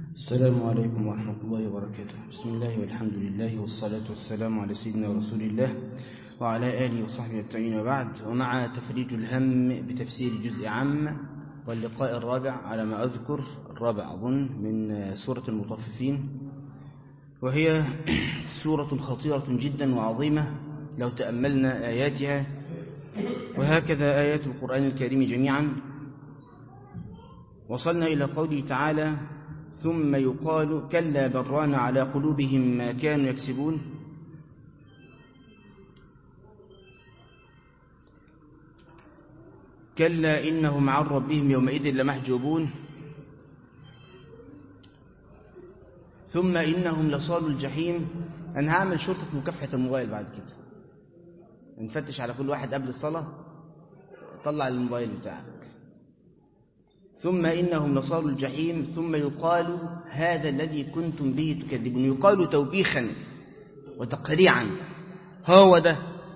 السلام عليكم ورحمة الله وبركاته بسم الله والحمد لله والصلاة والسلام على سيدنا رسول الله وعلى آله وصحبه التعين وبعد ومع تفريج الهم بتفسير جزء عام واللقاء الرابع على ما أذكر الرابع أظن من سورة المطففين وهي سورة خطيرة جدا وعظيمة لو تأملنا آياتها وهكذا آيات القرآن الكريم جميعا وصلنا إلى قوله تعالى ثم يقال كلا بران على قلوبهم ما كانوا يكسبون كلا إنهم عن ربهم يومئذ لمحجوبون ثم إنهم لصال الجحيم أنا هعمل شرطة مكافحة الموبايل بعد كده نفتش على كل واحد قبل الصلاة طلع الموبايل بتاعك ثم إنهم لصال الجحيم ثم يقال هذا الذي كنتم به تكذبون يقال توبيخا وتقريعا هو ده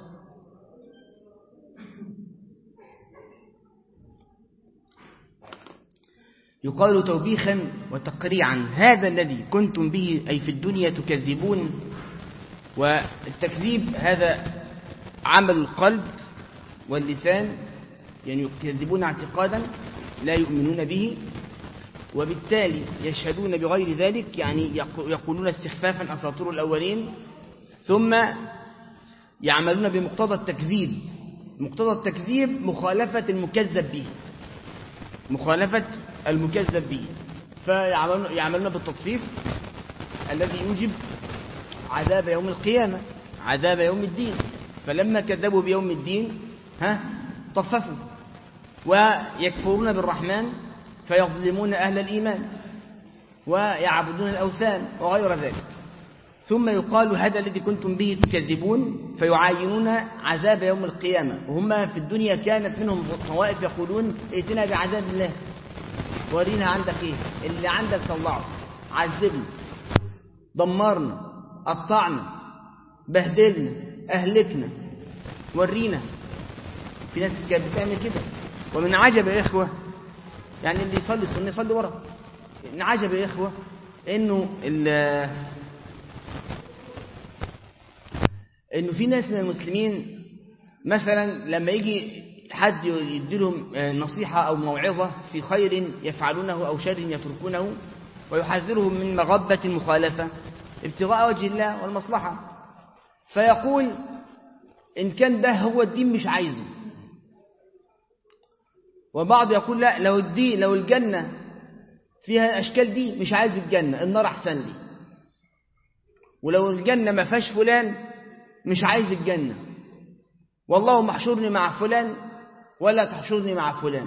يقال توبيخا وتقريعا هذا الذي كنتم به أي في الدنيا تكذبون والتكذيب هذا عمل القلب واللسان يعني يكذبون اعتقادا لا يؤمنون به وبالتالي يشهدون بغير ذلك يعني يقولون استخفافا أساطير الأولين ثم يعملون بمقتضى التكذيب مقتضى التكذيب مخالفة المكذب به مخالفة المكذب به فيعملون بالتطفيف الذي يوجب عذاب يوم القيامة عذاب يوم الدين فلما كذبوا بيوم الدين ها طففوا ويكفرون بالرحمن فيظلمون أهل الإيمان ويعبدون الأوثان وغير ذلك ثم يقال هذا الذي كنتم به تكذبون فيعاينون عذاب يوم القيامة وهم في الدنيا كانت منهم طوائف يقولون ائتنا بعذاب الله ورينا عندك ايه اللي عندك طلعه عذبنا دمرنا قطعنا بهدلنا أهلكنا ورينا في ناس كانت بتعمل كده ومن عجب يا إخوة يعني اللي يصلي سنة يصلي ورا من عجب يا إخوة إنه إنه في ناس من المسلمين مثلا لما يجي حد يديلهم نصيحة أو موعظة في خير يفعلونه أو شر يتركونه ويحذرهم من مغبة المخالفة ابتغاء وجه الله والمصلحة فيقول إن كان ده هو الدين مش عايزه وبعض يقول لا لو الدين لو الجنة فيها الأشكال دي مش عايز الجنة النار أحسن لي ولو الجنة ما فيهاش فلان مش عايز الجنة والله محشورني مع فلان ولا تحشرني مع فلان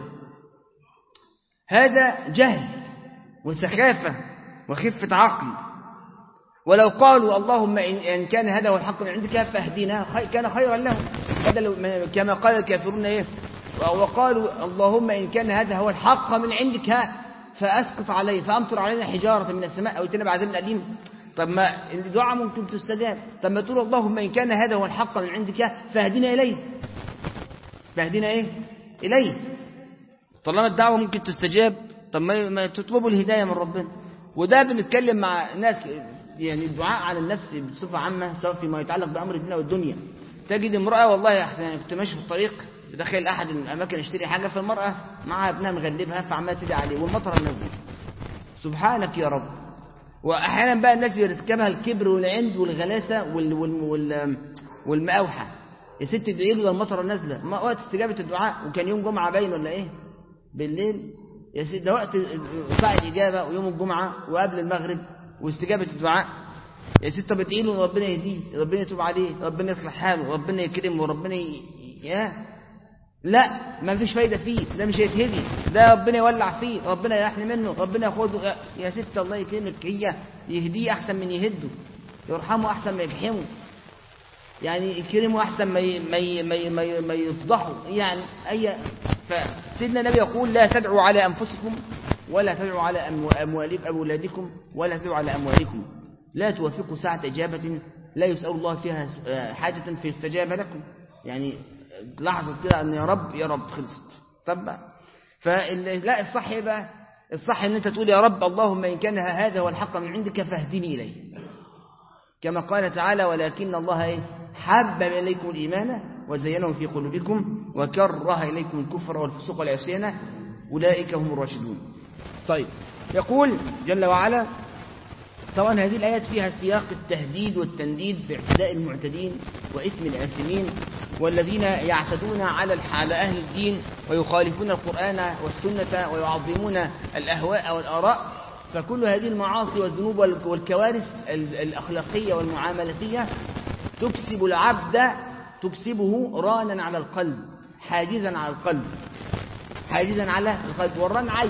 هذا جهل وسخافة وخفة عقل ولو قالوا اللهم إن كان هذا هو الحق من عندك فاهدنا كان خيرا لهم هذا لو كما قال الكافرون إيه وقالوا اللهم إن كان هذا هو الحق من عندك فأسقط عليه فأمطر علينا حجارة من السماء أو اتنا بعذاب أليم طب ما الدعاء ممكن تستجاب طب ما تقول اللهم إن كان هذا هو الحق من عندك فاهدنا إليه فاهدنا إيه إليه طالما الدعوة ممكن تستجاب طب ما تطلبوا الهداية من ربنا وده بنتكلم مع ناس يعني الدعاء على النفس بصفة عامة سواء فيما يتعلق بأمر الدين والدنيا تجد امرأة والله يعني كنت ماشي في الطريق داخل أحد الأماكن اشتري حاجة فالمرأة معها ابنها مغلبها فعمالة تدعي عليه والمطر نزل سبحانك يا رب وأحيانا بقى الناس بيرتكبها الكبر والعند والغلاسة وال وال وال والمقاوحة يا ست ادعي له ده المطر نازلة ما وقت استجابة الدعاء وكان يوم جمعة باين ولا إيه بالليل يا ست ده وقت ساعة الإجابة ويوم الجمعة وقبل المغرب واستجابة الدعاء يا ست طب ادعي له ربنا يهديه ربنا يتوب عليه ربنا يصلح حاله ربنا يكرمه وربنا ي... يا لا ما فيش فايدة فيه ده مش هيتهدي ده ربنا يولع فيه ربنا يحني منه ربنا ياخده يا ست الله يكرمك هي يهديه أحسن من يهده يرحمه أحسن ما يجحمه يعني يكرمه أحسن ما ي... ما ي... ما ي... ما, ي... ما يفضحه يعني أي فسيدنا النبي يقول لا تدعوا على أنفسكم ولا تدعوا على أموالكم أولادكم ولا تدعوا على أموالكم لا توافقوا ساعة إجابة لا يسأل الله فيها حاجة فيستجاب لكم يعني لحظة كده أن يا رب يا رب خلصت طب بقى فلا الصح يبقى الصح ان انت تقول يا رب اللهم ان كان هذا هو الحق من عندك فاهدني اليه كما قال تعالى ولكن الله ايه حبب اليكم الايمان وزينه في قلوبكم وكره اليكم الكفر والفسوق والعصيان اولئك هم الراشدون طيب يقول جل وعلا طبعا هذه الآيات فيها سياق التهديد والتنديد باعتداء المعتدين وإثم الآثمين والذين يعتدون على على أهل الدين ويخالفون القرآن والسنة ويعظمون الأهواء والآراء فكل هذه المعاصي والذنوب والكوارث الأخلاقية والمعاملاتية تكسب العبد تكسبه رانا على القلب حاجزا على القلب حاجزا على القلب والران عيب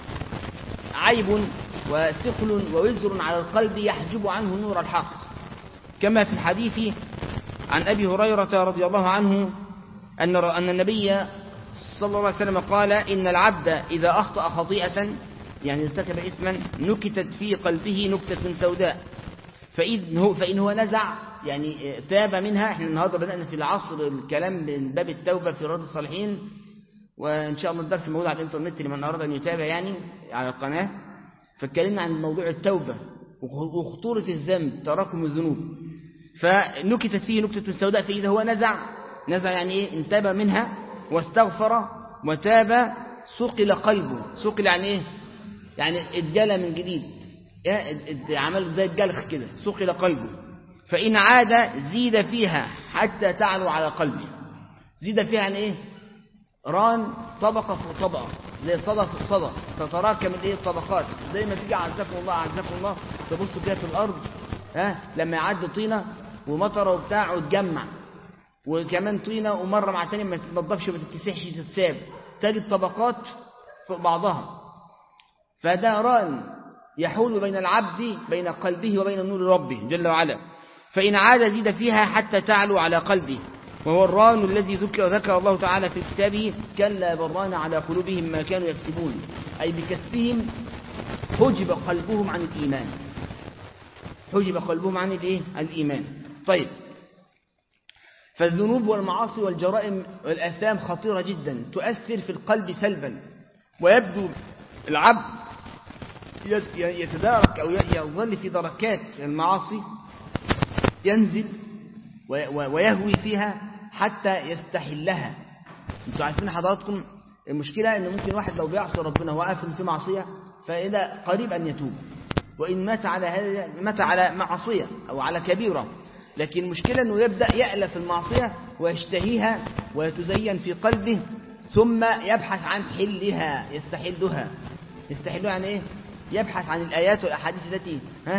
عيب وثقل ووزر على القلب يحجب عنه نور الحق كما في الحديث عن أبي هريرة رضي الله عنه أن أن النبي صلى الله عليه وسلم قال إن العبد إذا أخطأ خطيئة يعني ارتكب إثما نكتت في قلبه نكتة سوداء فإن هو, فإن هو نزع يعني تاب منها احنا النهارده بدأنا في العصر الكلام من باب التوبة في رياض الصالحين وإن شاء الله الدرس موجود على الإنترنت لمن أراد أن يتابع يعني على القناة فاتكلمنا عن موضوع التوبة وخطورة الذنب تراكم الذنوب فنكتت فيه نكتة سوداء فإذا هو نزع نزع يعني إيه انتبه منها واستغفر وتاب سقل قلبه سقل يعني إيه يعني اتجلى من جديد عمل زي الجلخ كده سقل قلبه فإن عاد زيد فيها حتى تعلو على قلبه زيد فيها يعني إيه ران طبقة فوق طبقة زي صدى فوق صدى تتراكم الايه الطبقات زي ما تيجي عزكم الله عزكم الله تبص كده في الارض ها لما يعدي طينه ومطره وبتاع وتجمع وكمان طينه ومره مع تاني ما تتنضفش وما تتسحش تتساب تجد طبقات فوق بعضها فده ران يحول بين العبد بين قلبه وبين نور ربه جل وعلا فإن عاد زيد فيها حتى تعلو على قلبه وهو الران الذي ذكر, ذكر الله تعالى في كتابه كلا بران على قلوبهم ما كانوا يكسبون أي بكسبهم حجب قلبهم عن الإيمان حجب قلبهم عن الإيه؟ عن الإيمان طيب فالذنوب والمعاصي والجرائم والآثام خطيرة جدا تؤثر في القلب سلبا ويبدو العبد يتدارك أو يظل في دركات المعاصي ينزل ويهوي فيها حتى يستحلها انتوا عارفين حضراتكم المشكلة ان ممكن واحد لو بيعصي ربنا وعارف ان في معصية فإذا قريب أن يتوب وإن مات على هذا مات على معصية أو على كبيرة لكن المشكلة أنه يبدأ يألف المعصية ويشتهيها ويتزين في قلبه ثم يبحث عن حلها يستحلها يستحلها يعني إيه؟ يبحث عن الآيات والأحاديث التي ها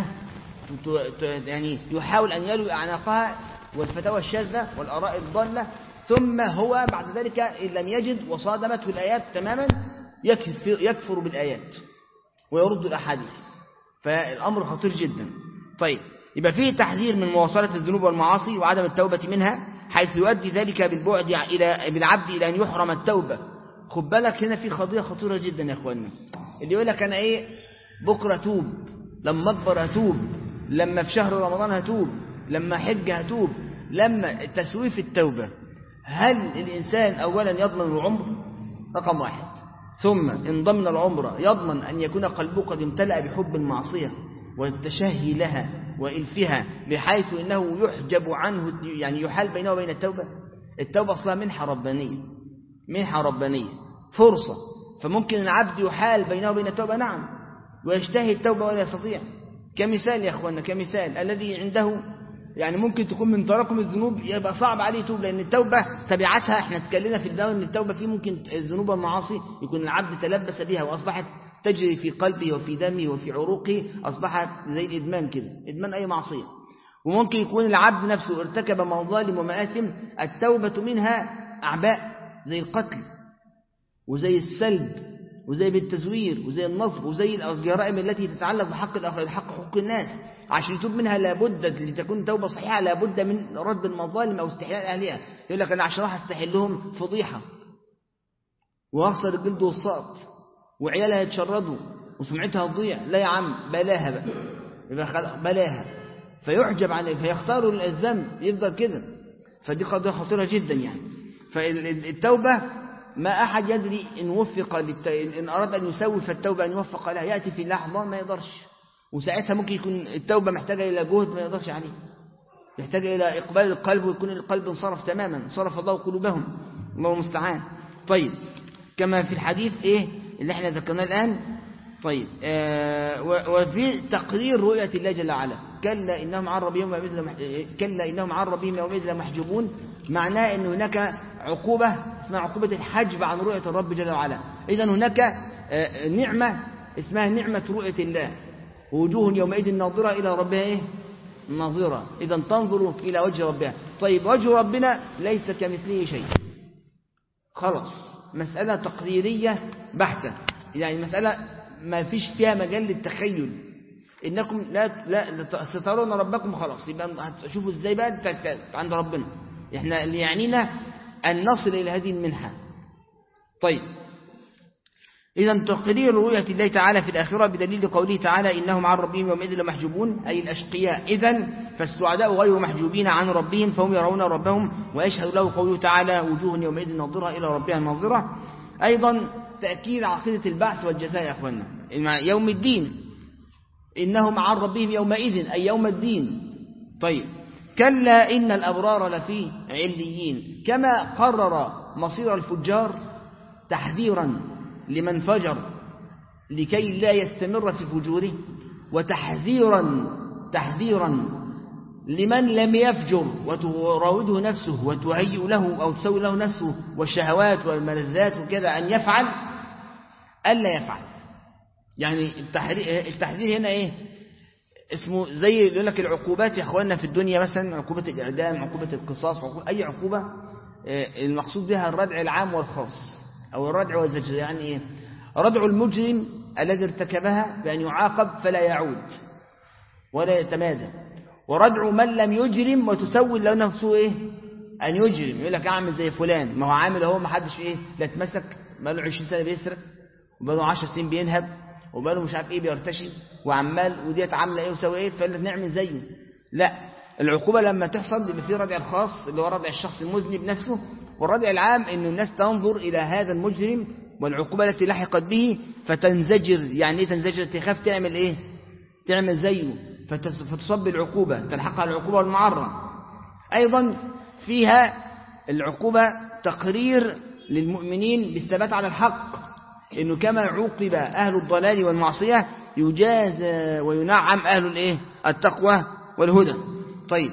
يعني يحاول أن يلوي أعناقها والفتاوى الشاذة والآراء الضالة ثم هو بعد ذلك إن لم يجد وصادمته الآيات تماما يكفر, يكفر بالآيات ويرد الأحاديث فالأمر خطير جدا طيب يبقى فيه تحذير من مواصلة الذنوب والمعاصي وعدم التوبة منها حيث يؤدي ذلك بالبعد إلى بالعبد إلى أن يحرم التوبة خد بالك هنا في قضية خطيرة جدا يا أخواننا اللي يقول لك أنا إيه بكرة توب لما أكبر هتوب لما في شهر رمضان هتوب لما حج هتوب لما تسويف التوبة هل الإنسان أولا يضمن العمر رقم واحد ثم إن ضمن العمر يضمن أن يكون قلبه قد امتلأ بحب المعصية والتشهي لها وإلفها بحيث إنه يحجب عنه يعني يحال بينه وبين التوبة التوبة أصلها منحة ربانية منحة ربانية فرصة فممكن العبد يحال بينه وبين التوبة نعم ويشتهي التوبة ولا يستطيع كمثال يا أخوانا كمثال الذي عنده يعني ممكن تكون من تراكم الذنوب يبقى صعب عليه يتوب لأن التوبة تبعتها احنا اتكلمنا في الدواء ان التوبة فيه ممكن الذنوب والمعاصي يكون العبد تلبس بها وأصبحت تجري في قلبه وفي دمه وفي عروقه أصبحت زي الإدمان كده إدمان أي معصية وممكن يكون العبد نفسه ارتكب مظالم ومآثم التوبة منها أعباء زي القتل وزي السلب وزي بالتزوير وزي النصب وزي الجرائم التي تتعلق بحق الآخر حق حقوق الناس عشان يتوب منها لابد لتكون توبة صحيحة لابد من رد المظالم أو استحلال أهلها يقول لك أنا عشان راح استحلهم فضيحة وأخسر الجلد والسقط وعيالها يتشردوا وسمعتها تضيع لا يا عم بلاها بقى يبقى بلاها فيعجب عليه فيختار الذنب يفضل كده فدي قضية خطيرة جدا يعني فالتوبة ما أحد يدري إن وفق للت... إن أراد أن يسوي فالتوبة أن يوفق لها يأتي في لحظة ما يقدرش وساعتها ممكن يكون التوبة محتاجة إلى جهد ما يقدرش عليه يحتاج إلى إقبال القلب ويكون القلب انصرف تماما صرف الله قلوبهم الله المستعان طيب كما في الحديث إيه اللي احنا ذكرناه الآن طيب آه وفي تقرير رؤية الله جل وعلا كلا إنهم عن ربهم يومئذ كلا إنهم عن ربهم يومئذ لمحجوبون معناه أن هناك عقوبة اسمها عقوبة الحجب عن رؤية الرب جل وعلا إذا هناك آه نعمة اسمها نعمة رؤية الله وجوه يومئذ ناظرة إلى ربها إيه؟ ناظرة إذا تنظر إلى وجه ربها طيب وجه ربنا ليس كمثله شيء خلاص مسألة تقريرية بحتة يعني مسألة ما فيش فيها مجال للتخيل إنكم لا, لا سترون ربكم خلاص يبقى هتشوفوا إزاي بقى عند ربنا إحنا اللي يعنينا أن نصل إلى هذه المنحة طيب إذا تقرير رؤية الله تعالى في الآخرة بدليل قوله تعالى إنهم عن ربهم يومئذ لمحجوبون أي الأشقياء إذا فالسعداء غير محجوبين عن ربهم فهم يرون ربهم ويشهد له قوله تعالى وجوه يومئذ ناظرة إلى ربها ناظرة أيضا تأكيد عقيدة البعث والجزاء يا أخوانا يوم الدين إنهم عن ربهم يومئذ أي يوم الدين طيب كلا إن الأبرار لفي عليين كما قرر مصير الفجار تحذيرا لمن فجر لكي لا يستمر في فجوره وتحذيرا تحذيرا لمن لم يفجر وتراوده نفسه وتهيئ له أو تسوي له نفسه والشهوات والملذات وكذا أن يفعل ألا يفعل يعني التحذير هنا إيه اسمه زي يقول لك العقوبات يا اخواننا في الدنيا مثلا عقوبة الإعدام عقوبة القصاص عقوبة أي عقوبة المقصود بها الردع العام والخاص أو الردع والزجر يعني إيه ردع المجرم الذي ارتكبها بأن يعاقب فلا يعود ولا يتمادى وردع من لم يجرم وتسول له نفسه إيه أن يجرم يقول لك أعمل زي فلان ما هو عامل اهو ما حدش إيه لا اتمسك بقاله 20 سنة بيسرق وبقاله 10 سنين بينهب وبقاله مش عارف إيه بيرتشي وعمال وديت عاملة إيه وسوي إيه فلا نعمل زيه لا العقوبة لما تحصل بيبقى في ردع الخاص اللي هو ردع الشخص المذنب نفسه والردع العام أن الناس تنظر إلى هذا المجرم والعقوبة التي لحقت به فتنزجر يعني إيه تنزجر تخاف تعمل إيه تعمل زيه فتصب العقوبة تلحقها العقوبة والمعرة أيضا فيها العقوبة تقرير للمؤمنين بالثبات على الحق إنه كما عوقب أهل الضلال والمعصية يجازى وينعم أهل الإيه التقوى والهدى طيب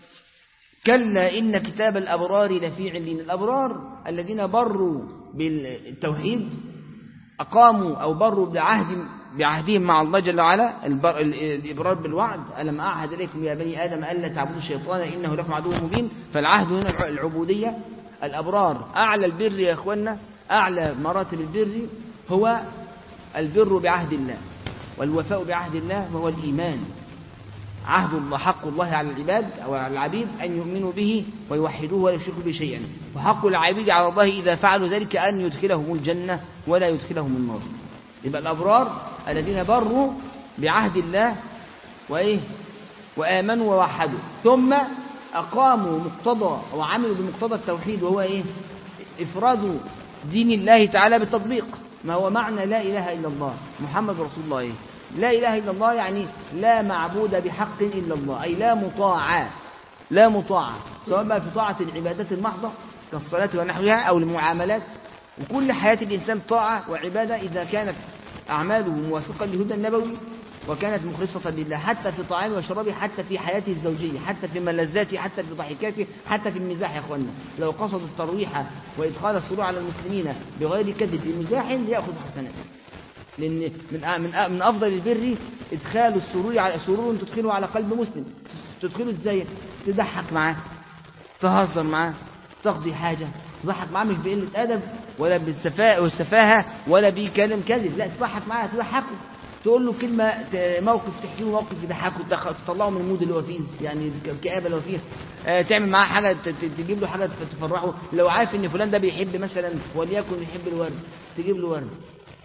كلا إن كتاب الأبرار لفي علين الأبرار الذين بروا بالتوحيد أقاموا أو بروا بعهد بعهدهم مع الله جل وعلا الإبرار بالوعد ألم أعهد إليكم يا بني آدم ألا تعبدوا الشيطان إنه لكم عدو مبين فالعهد هنا العبودية الأبرار أعلى البر يا أخوانا أعلى مراتب البر هو البر بعهد الله والوفاء بعهد الله وهو الإيمان عهد الله حق الله على العباد أو على العبيد أن يؤمنوا به ويوحدوه ولا يشركوا به شيئا وحق العبيد على الله إذا فعلوا ذلك أن يدخلهم الجنة ولا يدخلهم النار يبقى الأبرار الذين بروا بعهد الله وإيه وآمنوا ووحدوا ثم أقاموا مقتضى وعملوا بمقتضى التوحيد وهو إيه إفراد دين الله تعالى بالتطبيق ما هو معنى لا إله إلا الله محمد رسول الله إيه لا إله إلا الله يعني لا معبود بحق إلا الله أي لا مطاع لا مطاع سواء بقى في طاعة العبادات المحضة كالصلاة ونحوها أو المعاملات وكل حياة الإنسان طاعة وعبادة إذا كانت أعماله موافقة للهدى النبوي وكانت مخلصة لله حتى في طعامه وشرابه حتى في حياته الزوجية حتى في ملذاته حتى في ضحكاته حتى في المزاح يا أخوانا لو قصد الترويح وإدخال السرور على المسلمين بغير كذب بمزاح يأخذ حسنات لأن من من من أفضل البر إدخال السرور على سرور تدخله على قلب مسلم تدخله إزاي تضحك معاه تهزر معاه تقضي حاجة تضحك معاه مش بقلة أدب ولا بالسفاهة والسفاهة ولا بكلام كذب لا تضحك معاه تضحكه تقول له كلمة موقف تحكي له موقف يضحكه تطلعه من المود اللي هو فيه يعني الكآبة اللي هو فيها آه تعمل معاه حاجة تجيب له حاجة تفرحه لو عارف ان فلان ده بيحب مثلا وليكن يحب الورد تجيب له ورد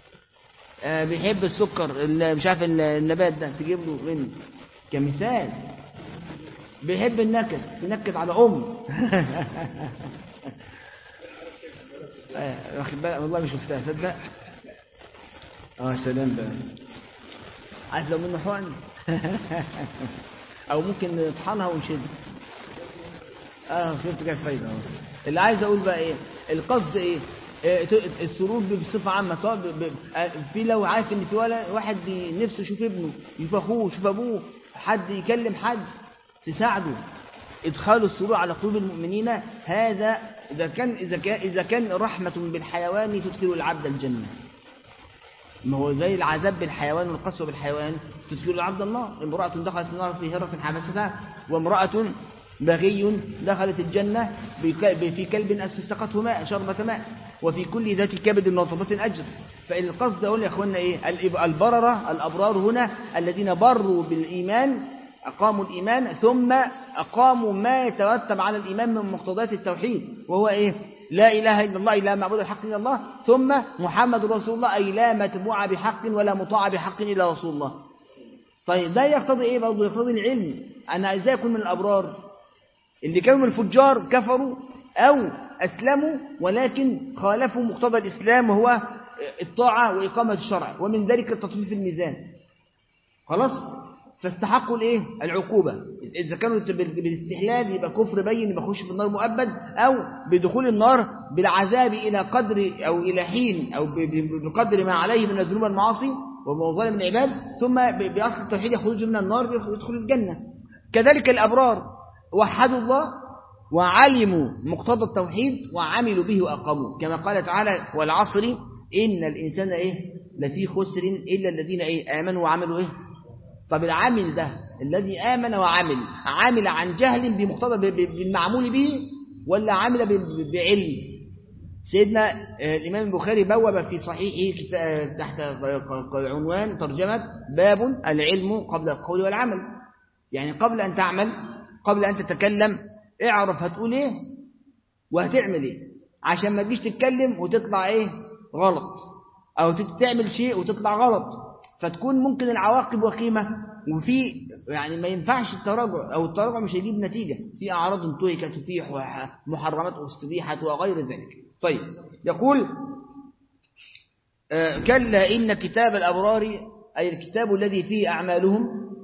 آه بيحب السكر مش عارف النبات ده تجيب له منه كمثال بيحب النكد تنكد على أم آه، واخد بالك والله ما شفتها تصدق اه سلام بقى عايز لو منه حقن او ممكن نطحنها ونشد اه شفت كيف فايده اه اللي عايز اقول بقى ايه القصد ايه آه، ت- السرور بصفه عامه سواء ب- ب- آه، في لو عارف ان في ولا واحد بي- نفسه يشوف ابنه يشوف اخوه يشوف ابوه حد يكلم حد تساعده ادخال السرور على قلوب المؤمنين هذا اذا كان اذا كان اذا كان رحمه بالحيوان تدخل العبد الجنه ما هو زي العذاب بالحيوان والقسوة بالحيوان تدخل العبد النار امرأة دخلت النار في هرة حبستها وامرأة بغي دخلت الجنة بك- في كلب أسسقته ماء شربة ماء وفي كل ذات كبد رطبة أجر فالقصد أقول يا أخوانا إيه الإب- البررة الأبرار هنا الذين بروا بالإيمان أقاموا الإيمان ثم أقاموا ما يترتب على الإيمان من مقتضيات التوحيد وهو إيه لا إله إلا الله لا معبود بحق إلا الله ثم محمد رسول الله أي لا متبوع بحق ولا مطاع بحق إلا رسول الله طيب ده يقتضي إيه برضه يقتضي العلم أنا إزاي أكون من الأبرار اللي كانوا من الفجار كفروا أو أسلموا ولكن خالفوا مقتضى الإسلام وهو الطاعة وإقامة الشرع ومن ذلك التطفيف الميزان خلاص فاستحقوا الايه العقوبه اذا كانوا بال- بالاستحلال يبقى كفر بين يبقى يخش في النار مؤبد او بدخول النار بالعذاب الى قدر او الى حين او ب- ب- بقدر ما عليه من الذنوب والمعاصي ومظالم العباد ثم ب- باصل التوحيد يخرج من النار يدخل الجنه كذلك الابرار وحدوا الله وعلموا مقتضى التوحيد وعملوا به واقاموه كما قال تعالى والعصر ان الانسان ايه لفي خسر الا الذين ايه امنوا وعملوا ايه طب العامل ده الذي آمن وعمل عامل عن جهل بمقتضى ب- ب- بالمعمول به ولا عامل ب- ب- بعلم سيدنا آه، الإمام البخاري بوب في صحيحه كتا- تحت ق- ق- عنوان ترجمة باب العلم قبل القول والعمل يعني قبل أن تعمل قبل أن تتكلم اعرف هتقول ايه وهتعمل ايه عشان ما تجيش تتكلم وتطلع ايه غلط او تت- تعمل شيء وتطلع غلط فتكون ممكن العواقب وخيمة وفي يعني ما ينفعش التراجع او التراجع مش هيجيب نتيجة في اعراض انتهكت وفي ح- محرمات استبيحت وغير ذلك طيب يقول آه، كلا إن كتاب الأبرار أي الكتاب الذي فيه أعمالهم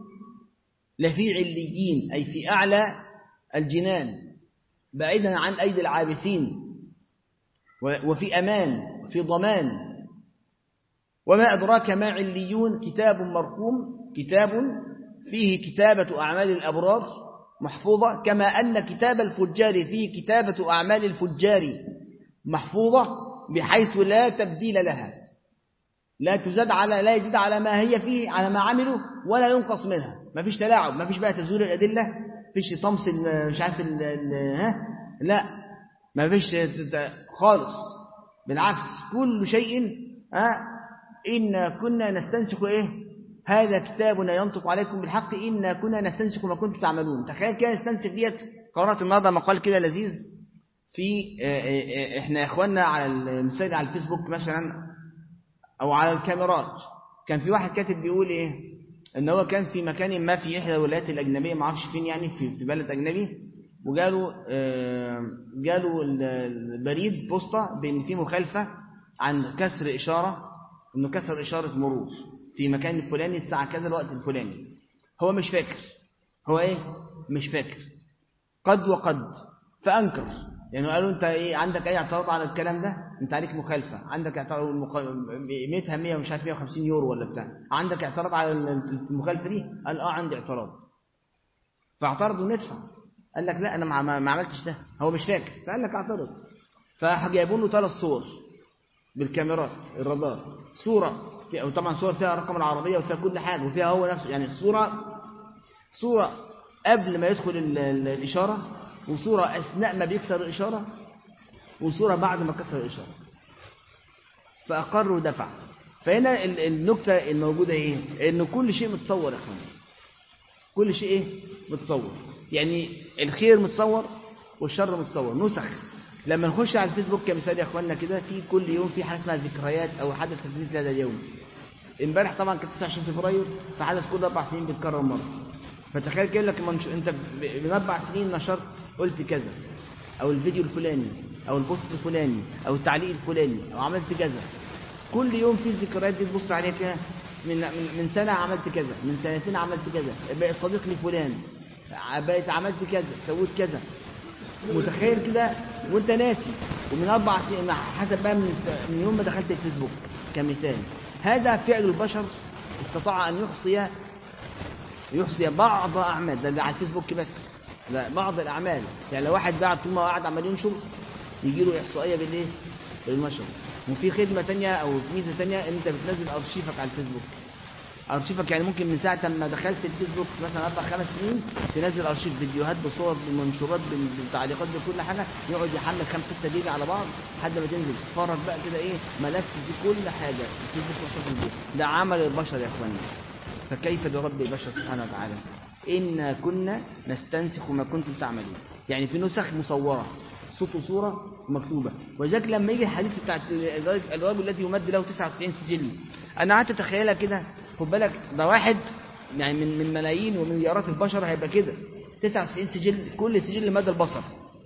لفي عليين أي في أعلى الجنان بعيدا عن أيدي العابثين و- وفي أمان في ضمان وما أدراك ما عليون كتاب مرقوم كتاب فيه كتابة أعمال الأبرار محفوظة كما أن كتاب الفجار فيه كتابة أعمال الفجار محفوظة بحيث لا تبديل لها لا تزاد على لا يزيد على ما هي فيه على ما عملوا ولا ينقص منها ما فيش تلاعب ما فيش بقى تزوير الأدلة فيش طمس ال- مش عارف ال- ال- ها لا ما فيش ت- ت- خالص بالعكس كل شيء ها إنا كنا نستنسخ إيه هذا كتابنا ينطق عليكم بالحق إنا كنا نستنسخ ما كنتم تعملون تخيل كده نستنسخ ديت قرأت النهارده مقال كده لذيذ في آه، آه، آه، احنا يا اخواننا على المثال على الفيسبوك مثلا او على الكاميرات كان في واحد كاتب بيقول ايه ان هو كان في مكان ما في احدى الولايات الاجنبيه ما اعرفش فين يعني في في بلد اجنبي وجاله آه، جاله ال- البريد بوسطه بان في مخالفه عن كسر اشاره انه كسر اشاره مرور في مكان الفلاني الساعه كذا الوقت الفلاني هو مش فاكر هو ايه مش فاكر قد وقد فانكر يعني قالوا انت ايه عندك اي اعتراض على الكلام ده انت عليك مخالفه عندك اعتراض المخ- قيمتها 100 ومش عارف 150 يورو ولا بتاع عندك اعتراض على المخالفه دي قال اه عندي اعتراض فاعترضوا ندفع قال لك لا انا ما ما- ما عملتش ده هو مش فاكر فقال لك اعترض فجايبوا له ثلاث صور بالكاميرات الرادار صوره في او طبعا صور فيها رقم العربيه وفيها كل حاجه وفيها هو نفسه يعني الصوره صورة قبل ما يدخل ال- ال- الإشارة وصورة أثناء ما بيكسر الإشارة وصورة بعد ما كسر الإشارة فأقر ودفع فهنا ال- النكتة الموجودة إيه؟ إن كل شيء متصور يا أخوان كل شيء إيه؟ متصور يعني الخير متصور والشر متصور نسخ لما نخش على الفيسبوك كمثال يا أخواننا كده في كل يوم في حاجة اسمها ذكريات أو حدث تدريس لهذا اليوم امبارح طبعا كان 29 فبراير فحدث كل اربع سنين بيتكرر مره فتخيل كده لك منش... انت ب- من اربع سنين نشرت قلت كذا او الفيديو الفلاني أو البوست الفلاني أو التعليق الفلاني أو عملت كذا كل يوم في الذكريات دي تبص عليها كده من من من سنة عملت كذا من سنتين عملت كذا بقى صديق لي فلان بقيت عملت كذا سويت كذا متخيل كده وانت ناسي ومن اربع سنين حسب بقى من, من يوم ما دخلت الفيسبوك كمثال هذا فعل البشر استطاع ان يحصي يحصي بعض اعمال ده, ده على الفيسبوك بس لا بعض الاعمال يعني لو واحد قاعد طول ما هو قاعد عمال ينشر يجي له احصائيه بالايه بالنشر وفي خدمه ثانيه او ميزه ثانيه انت بتنزل ارشيفك على الفيسبوك ارشيفك يعني ممكن من ساعه ما دخلت الفيسبوك مثلا اربع خمس سنين تنزل ارشيف فيديوهات بصور بمنشورات بتعليقات بكل حاجه يقعد يحمل خمس ست جيجا على بعض لحد ما تنزل تتفرج بقى كده ايه ملف في كل حاجه الفيسبوك وصف البيت ده عمل البشر يا اخواني فكيف برب البشر سبحانه وتعالى إنا كنا نستنسخ ما كنتم تعملون يعني في نسخ مصورة صوت وصورة مكتوبة وجاك لما يجي الحديث بتاع الرجل الذي يمد له 99 سجل أنا قعدت أتخيلها كده خد بالك ده واحد يعني من من ملايين ومليارات البشر هيبقى كده 99 سجل كل سجل مدى البصر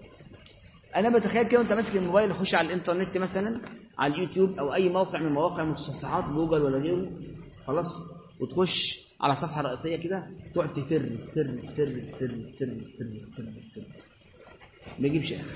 أنا بتخيل كده وأنت ماسك الموبايل تخش على الإنترنت مثلا على اليوتيوب أو أي موقع من مواقع المتصفحات جوجل ولا غيره خلاص وتخش على صفحة رئيسية كده تقعد تفر تفر تفر تفر تفر تفر تفر تفر ما يجيبش اخر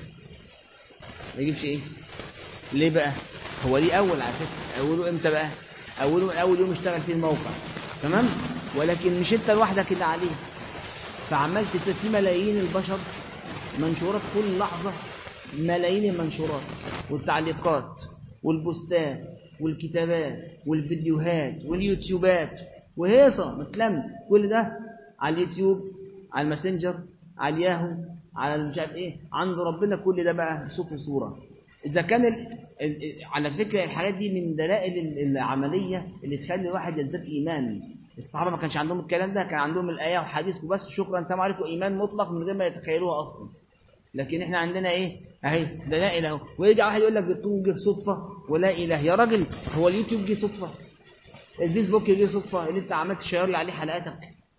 ما يجيبش ايه ليه بقى هو ليه اول على فكره اوله امتى بقى اوله من اول يوم اشتغل فيه الموقع تمام ولكن مش انت لوحدك اللي عليه فعمال في ملايين البشر منشورات كل لحظه ملايين المنشورات والتعليقات والبوستات والكتابات والفيديوهات واليوتيوبات وهيصة متلم كل ده على اليوتيوب على الماسنجر على الياهو على مش عارف ايه عند ربنا كل ده بقى صوت وصورة إذا كان ال... ال... على فكرة الحاجات دي من دلائل العملية اللي تخلي الواحد يزداد إيمان الصحابة ما كانش عندهم الكلام ده كان عندهم الآية وحديث وبس شكرا سلام عليكم إيمان مطلق من غير ما يتخيلوها أصلا لكن احنا عندنا ايه اهي دلائل اهو ويرجع واحد يقول لك الطوب جه صدفة ولا إله يا راجل هو اليوتيوب جه صدفة الفيسبوك جه صدفة اللي انت عملت تشير لي عليه حلقاتك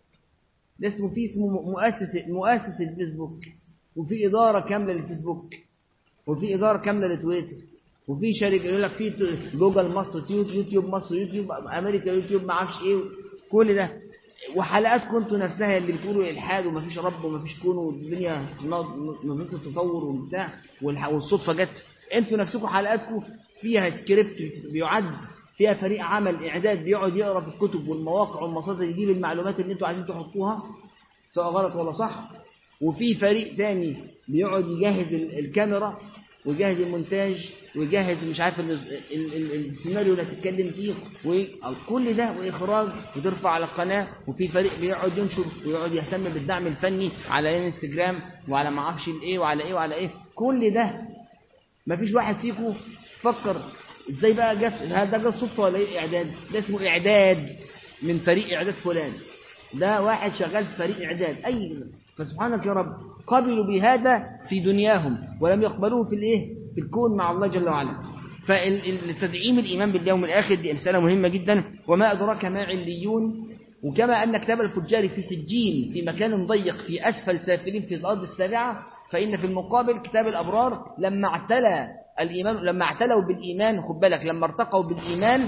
ده اسمه فيه اسمه مؤسس مؤسس الفيسبوك وفي إدارة كاملة للفيسبوك وفي إدارة كاملة لتويتر وفي شركة يقول لك في جوجل مصر يوتيوب مصر يوتيوب أمريكا يوتيوب ما اعرفش إيه كل ده وحلقات كنتوا نفسها اللي بتقولوا الحاد ومفيش رب ومفيش كون والدنيا نظريه التطور والبتاع والصدفه جت انتوا نفسكم حلقاتكم فيها سكريبت بيعد فيها فريق عمل اعداد بيقعد يقرا في الكتب والمواقع والمصادر يجيب المعلومات اللي انتوا عايزين تحطوها سواء غلط ولا صح وفي فريق تاني بيقعد يجهز الكاميرا ويجهز المونتاج ويجهز مش عارف السيناريو اللي هتتكلم فيه وكل ده واخراج وترفع على القناه وفي فريق بيقعد ينشر ويقعد يهتم بالدعم الفني على الانستجرام وعلى ما اعرفش الايه وعلى ايه وعلى ايه كل ده مفيش واحد فيكم فكر ازاي بقى جت هل ده جت صدفه ولا ايه اعداد ده اسمه اعداد من فريق اعداد فلان ده واحد شغال في فريق اعداد اي فسبحانك يا رب قبلوا بهذا في دنياهم ولم يقبلوه في الايه في الكون مع الله جل وعلا فالتدعيم الايمان باليوم الاخر دي امثله مهمه جدا وما ادراك ما عليون وكما ان كتاب الفجار في سجين في مكان ضيق في اسفل سافلين في الارض السابعه فان في المقابل كتاب الابرار لما اعتلى الايمان لما اعتلوا بالايمان خد بالك لما ارتقوا بالايمان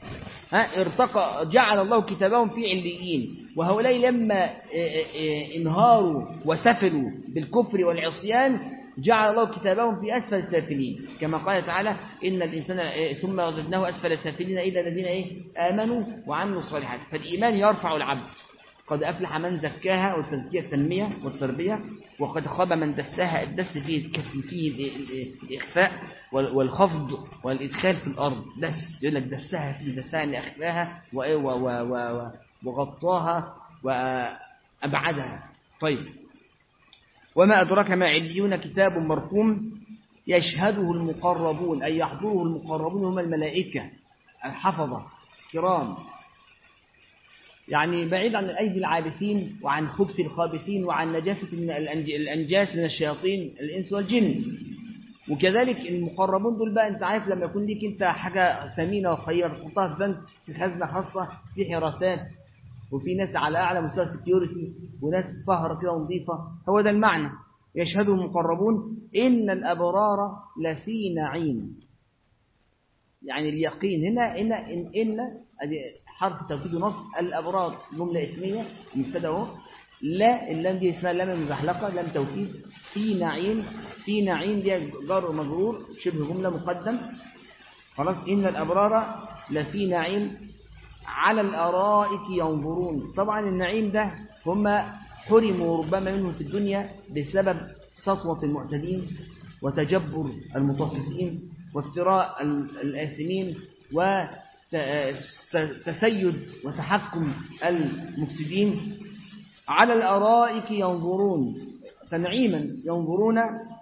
ها ارتقى جعل الله كتابهم في عليين وهؤلاء لما انهاروا وسفلوا بالكفر والعصيان جعل الله كتابهم في أسفل سافلين كما قال تعالى إن الإنسان ثم رددناه أسفل سافلين إلى الذين إيه آمنوا وعملوا الصالحات فالإيمان يرفع العبد قد أفلح من زكاها والتزكية التنمية والتربية وقد خاب من دساها الدس فيه فيه الإخفاء والخفض والإدخال في الأرض دس يقول لك دسها فيه دسها يعني أخفاها وغطاها وأبعدها طيب وما أدرك ما عليون كتاب مرقوم يشهده المقربون أي يحضره المقربون هم الملائكة الحفظة كرام يعني بعيد عن الأيدي العابثين وعن خبث الخابثين وعن نجاسة من الأنجاس من الشياطين الإنس والجن وكذلك المقربون دول بقى انت عارف لما يكون ليك انت حاجة ثمينة وخيرة تحطها في بنك في خزنة خاصة في حراسات وفي ناس على أعلى مستوى سكيورتي وناس طاهرة كده ونظيفة هو ده المعنى يشهده المقربون إن الأبرار لفي نعيم يعني اليقين هنا هنا إن, إن حرف توكيد نص الأبرار جملة اسمية مبتدا اهو لا اللام دي اسمها لام المزحلقة لام توكيد في نعيم في نعيم دي جار مجرور شبه جملة مقدم خلاص إن الأبرار لفي نعيم على الأرائك ينظرون طبعا النعيم ده هم حرموا ربما منه في الدنيا بسبب سطوة المعتدين وتجبر المطففين وافتراء الآثمين وتسيد وتحكم المفسدين على الأرائك ينظرون فنعيما ينظرون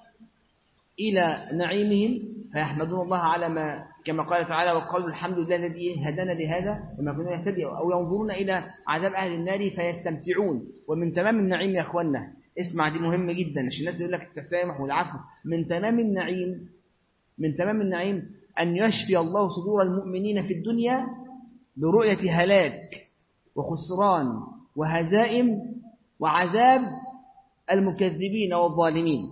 إلى نعيمهم فيحمدون الله على ما كما قال تعالى وقالوا الحمد لله الذي هدانا لهذا وما كنا نهتدي أو ينظرون إلى عذاب أهل النار فيستمتعون ومن تمام النعيم يا أخوانا اسمع دي مهمة جدا عشان الناس يقول لك التسامح والعفو من تمام النعيم من تمام النعيم أن يشفي الله صدور المؤمنين في الدنيا برؤية هلاك وخسران وهزائم وعذاب المكذبين والظالمين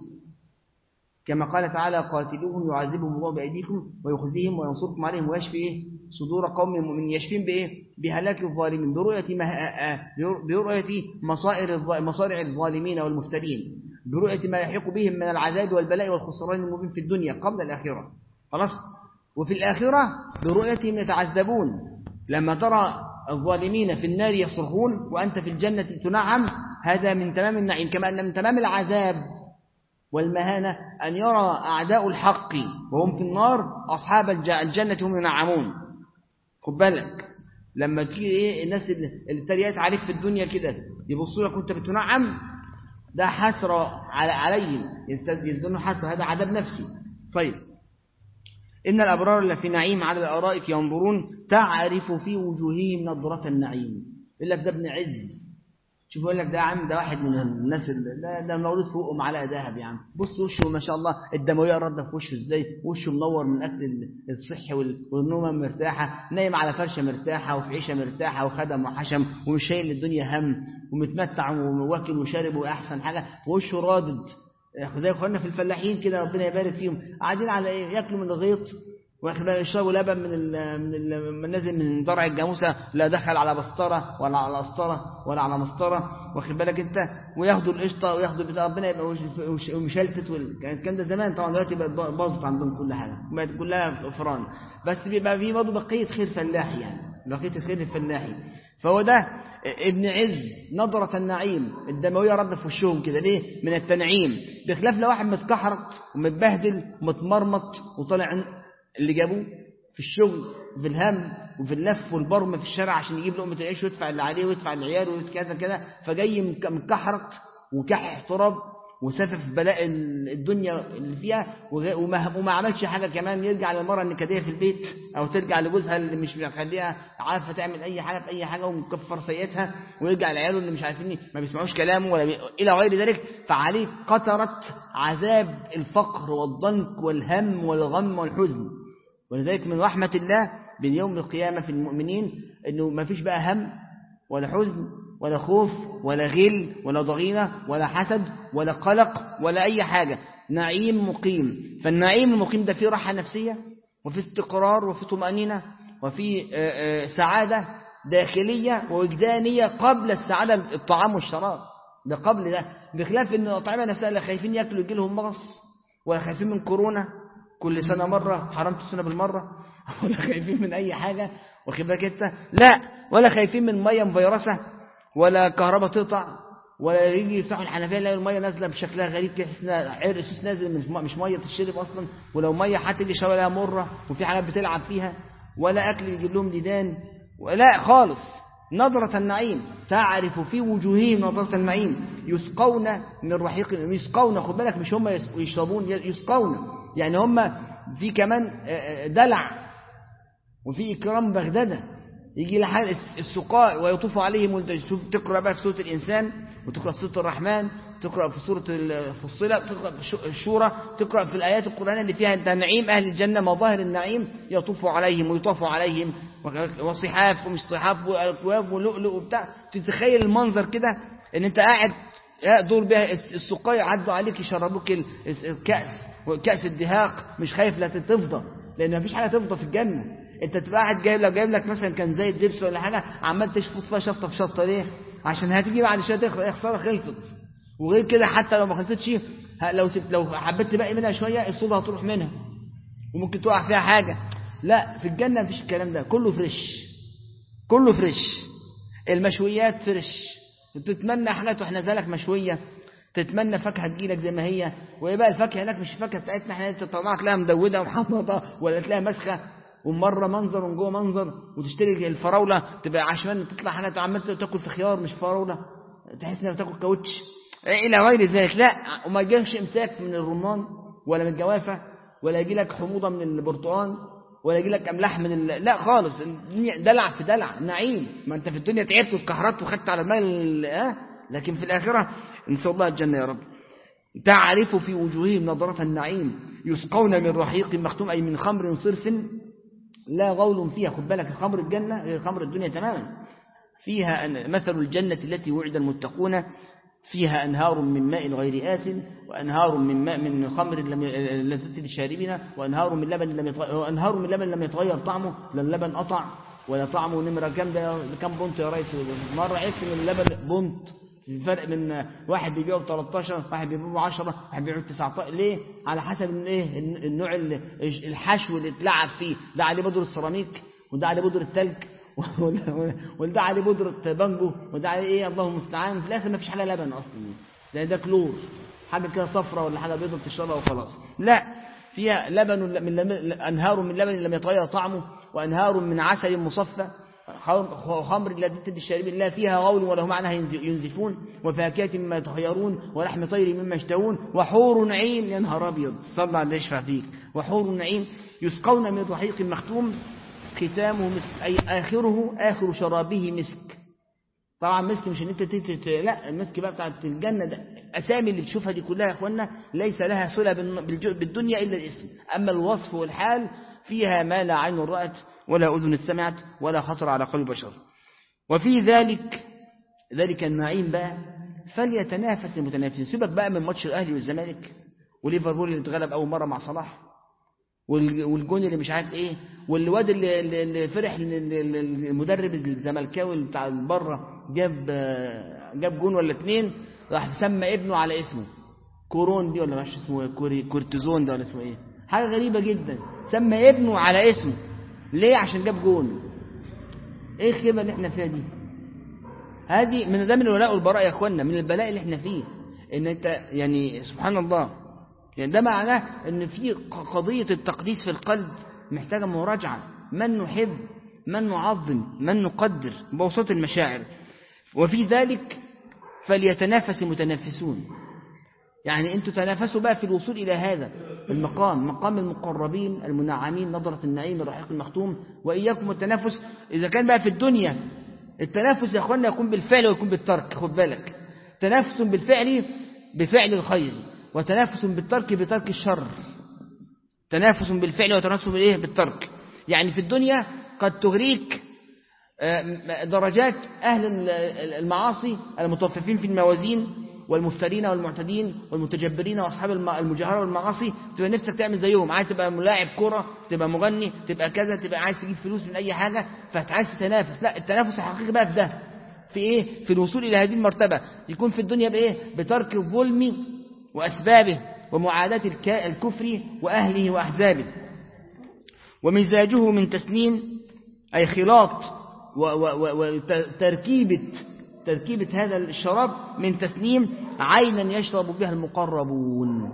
كما قال تعالى قاتلوهم يعذبهم الله بأيديكم ويخزيهم وينصركم عليهم ويشفي صدور قوم مؤمنين يشفين بإيه؟ بهلاك الظالمين برؤية, مه... برؤية مصائر مصارع الظالمين والمفترين برؤية ما يحيق بهم من العذاب والبلاء والخسران المبين في الدنيا قبل الآخرة خلاص وفي الآخرة برؤيتهم يتعذبون لما ترى الظالمين في النار يصرخون وأنت في الجنة تنعم هذا من تمام النعيم كما أن من تمام العذاب والمهانة أن يرى أعداء الحق وهم في النار أصحاب الجنة هم ينعمون خد بالك لما تيجي إيه الناس اللي اتريقت عليك في الدنيا كده يبصوا لك وانت بتنعم ده حسرة على عليهم يزدنوا حسرة هذا عذاب نفسي طيب إن الأبرار اللي في نعيم على الأرائك ينظرون تعرف في وجوههم نظرة النعيم إلا ده ابن عز شوف يقول لك ده عم ده واحد من الناس اللي ده, ده مولود فوقه معلقه ذهب يا عم بص وشه ما شاء الله الدمويه رده في وشه ازاي وشه منور من اكل الصحي والنومه مرتاحه نايم على فرشه مرتاحه وفي عيشه مرتاحه وخدم وحشم ومش شايل الدنيا هم ومتمتع وواكل وشارب واحسن حاجه ووشه رادد زي اخواننا في الفلاحين كده ربنا يبارك فيهم قاعدين على ايه ياكلوا من الغيط واخد بالك يشربوا لبن من ال من ال من نازل من درع الجاموسه لا دخل على بسطره ولا على قسطره ولا على مسطره واخد بالك انت وياخدوا القشطه وياخدوا بتاع ربنا يبقى ومشلتت كان ده زمان طبعا دلوقتي بقت باظت عندهم كل حاجه بقت كلها فران بس بيبقى في برضه بقيه خير فلاحي يعني بقيه الخير الفلاحي فهو ده ابن عز نظرة النعيم الدموية رد في وشهم كده ليه من التنعيم بخلاف لو واحد متكحرت ومتبهدل ومتمرمط وطالع اللي جابوه في الشغل وفي الهم وفي اللف والبرم في الشارع عشان يجيب لقمة العيش ويدفع اللي عليه ويدفع العيال وكذا كذا فجاي مكحرت وكح تراب وسافف بلاء الدنيا اللي فيها وما, وما عملش حاجة كمان يرجع للمرأة النكدية في البيت أو ترجع لجوزها اللي مش مخليها عارفة تعمل أي حاجة في أي حاجة ومكفر سيئتها ويرجع لعياله اللي مش عارفين ما بيسمعوش كلامه ولا بي... إلى غير ذلك فعليه قطرة عذاب الفقر والضنك والهم والغم والحزن ولذلك من رحمة الله باليوم القيامة في المؤمنين أنه ما فيش بقى هم ولا حزن ولا خوف ولا غل ولا ضغينة ولا حسد ولا قلق ولا أي حاجة نعيم مقيم فالنعيم المقيم ده فيه راحة نفسية وفي استقرار وفي طمأنينة وفي سعادة داخلية ووجدانية قبل السعادة الطعام والشراب ده قبل ده بخلاف ان الأطعمة نفسها اللي خايفين ياكلوا يجي لهم مغص ولا خايفين من كورونا كل سنة مرة حرمت السنة بالمرة ولا خايفين من أي حاجة واخد بالك انت لا ولا خايفين من مية مفيرسة ولا كهرباء تقطع ولا يجي يفتحوا الحنفيه يلاقوا الميه نازله بشكلها غريب كده تحس انها عرق سوس نازل مش مش ميه تشرب اصلا ولو ميه حتى يجي يشربوا لها مره وفي حاجات بتلعب فيها ولا اكل يجيب لهم ديدان لا خالص نظرة النعيم تعرف في وجوههم نظرة النعيم يسقون من رحيق يسقون خد بالك مش هم يشربون يسقون يعني هم في كمان دلع وفي إكرام بغدادة يجي لحال السقاء ويطوف عليهم تقرأ بقى في سورة الإنسان وتقرأ في سورة الرحمن تقرأ في سورة الفصلة تقرأ في الشورى تقرأ في الآيات القرآنية اللي فيها نعيم أهل الجنة مظاهر النعيم يطوف عليهم ويطاف عليهم وصحاف ومش صحاف وأكواب ولؤلؤ وبتاع تتخيل المنظر كده ان انت قاعد يقدر بها السقاية يعدوا عليك يشربوك الكأس كأس الدهاق مش خايف لا تفضى لأن مفيش حاجة تفضى في الجنة انت تبقى قاعد جايب لك جايب لك مثلا كان زي الدبس ولا حاجة عمال تشفط فيها شطة في شطة ليه عشان هتيجي بعد شوية خسارة خلصت وغير كده حتى لو ما خلصتش لو سبت لو حبيت تبقي منها شوية الصودا هتروح منها وممكن تقع فيها حاجة لا في الجنة مفيش الكلام ده كله فريش كله فريش المشويات فريش تتمنى حاجات واحنا زالك مشوية تتمنى فاكهة تجيلك زي ما هي وايه بقى الفاكهة هناك مش الفاكهة بتاعتنا احنا تطلع تلاقيها مدودة ومحمضة ولا تلاقيها مسخة ومرة منظر ومن جوه منظر وتشتري الفراولة تبقى عشان تطلع حاجة عمال تاكل في خيار مش فراولة تحس انك بتاكل كاوتش الى غير ذلك لا وما يجيلكش امساك من الرمان ولا من الجوافة ولا يجي لك حموضة من البرتقال ولا يجي لك املاح من ال... لا خالص الدنيا دلع في دلع نعيم ما انت في الدنيا تعبت واتكهرت وخدت على المال اه لكن في الاخره نسال الله الجنه يا رب تعرف في وجوههم نظرة النعيم يسقون من رحيق مختوم أي من خمر صرف لا غول فيها خد بالك خمر الجنة غير خمر الدنيا تماما فيها مثل الجنة التي وعد المتقون فيها أنهار من ماء غير آس وأنهار من ماء من خمر لم لذة للشاربين وأنهار من لبن لم يتغير وأنهار من لبن لم يتغير طعمه لا اللبن قطع ولا طعمه نمرة كام ده كام بونت يا ريس مرة عرفت من اللبن بونت الفرق من واحد بيبيعه ب 13 واحد بيبيعه ب 10 واحد بيبيعه ب 19 ليه على حسب ايه النوع الحشو اللي اتلعب فيه ده عليه بودره السيراميك وده عليه بودره الثلج وده عليه بودرة بانجو وده عليه ايه الله المستعان في الاخر ما فيش حاجه لبن اصلا ده ده كلور حاجه كده صفرة ولا حاجه بيضة بتشربها وخلاص لا فيها لبن من لبن انهار من لبن لم يتغير طعمه وانهار من عسل مصفى خمر لذة للشاربين لا فيها غول ولا هم عنها ينزفون وفاكهة مما يتخيرون ولحم طير مما يشتهون وحور عين يا نهار ابيض صلى على يشفع فيك وحور عين يسقون من رحيق مختوم ختامه مسك أي آخره آخر شرابه مسك طبعا مسك مش ان انت تتت... لا المسك بقى بتاعت الجنة ده أسامي اللي تشوفها دي كلها يا اخوانا ليس لها صلة بالدنيا إلا الاسم أما الوصف والحال فيها ما لا عين رأت ولا أذن سمعت ولا خطر على قلب بشر وفي ذلك ذلك النعيم بقى فليتنافس المتنافسين سيبك بقى من ماتش الأهلي والزمالك وليفربول اللي اتغلب أول مرة مع صلاح والجون اللي مش عارف ايه والواد اللي, اللي فرح المدرب الزملكاوي بتاع بره جاب جاب جون ولا اتنين راح سمى ابنه على اسمه كورون دي ولا مش اسمه كوري كورتيزون ده ولا اسمه ايه حاجه غريبه جدا سمى ابنه على اسمه ليه عشان جاب جون ايه الخيبه اللي احنا فيها دي هذه من ده من الولاء والبراء يا اخوانا من البلاء اللي احنا فيه ان انت يعني سبحان الله يعني ده معناه ان في قضية التقديس في القلب محتاجة مراجعة من نحب من نعظم من نقدر بوسط المشاعر وفي ذلك فليتنافس المتنافسون يعني انتوا تنافسوا بقى في الوصول إلى هذا المقام مقام المقربين المنعمين نظرة النعيم الرحيق المختوم وإياكم التنافس إذا كان بقى في الدنيا التنافس يا أخوانا يكون بالفعل ويكون بالترك خد بالك تنافس بالفعل بفعل الخير وتنافس بالترك بترك الشر تنافس بالفعل وتنافس بالايه بالترك يعني في الدنيا قد تغريك درجات أهل المعاصي المطففين في الموازين والمفترين والمعتدين والمتجبرين وأصحاب المجاهرة والمعاصي تبقى نفسك تعمل زيهم عايز تبقى ملاعب كرة تبقى مغني تبقى كذا تبقى عايز تجيب فلوس من أي حاجة فعايز تتنافس لا التنافس الحقيقي بقى في ده في إيه في الوصول إلى هذه المرتبة يكون في الدنيا بإيه بترك الظلم وأسبابه ومعاداة الكفر وأهله وأحزابه ومزاجه من تسنين أي خلاط وتركيبة تركيبة هذا الشراب من تسنيم عينا يشرب بها المقربون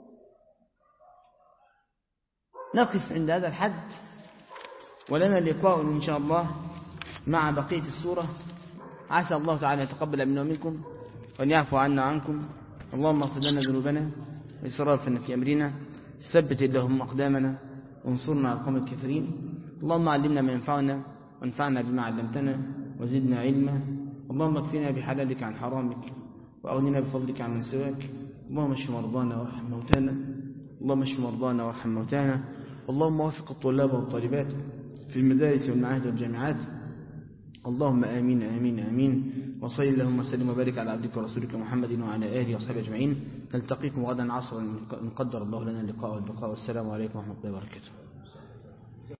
نقف عند هذا الحد ولنا لقاء إن شاء الله مع بقية السورة عسى الله تعالى يتقبل منا ومنكم وأن يعفو عنا عنكم اللهم اغفر لنا ذنوبنا وإسرافنا في أمرنا ثبت اللهم أقدامنا وانصرنا على القوم الكافرين اللهم علمنا ما ينفعنا وانفعنا بما علمتنا وزدنا علما اللهم اكفنا بحلالك عن حرامك وأغننا بفضلك عن من سواك اللهم اشف مرضانا وارحم موتانا اللهم اشف مرضانا وارحم موتانا اللهم وفق الطلاب والطالبات في المدارس والمعاهد والجامعات اللهم آمين آمين آمين وصل اللهم وسلم وبارك على عبدك ورسولك محمد وعلى آله وصحبه أجمعين نلتقيكم غدا عصرا إن قدر الله لنا اللقاء والبقاء والسلام عليكم ورحمة الله وبركاته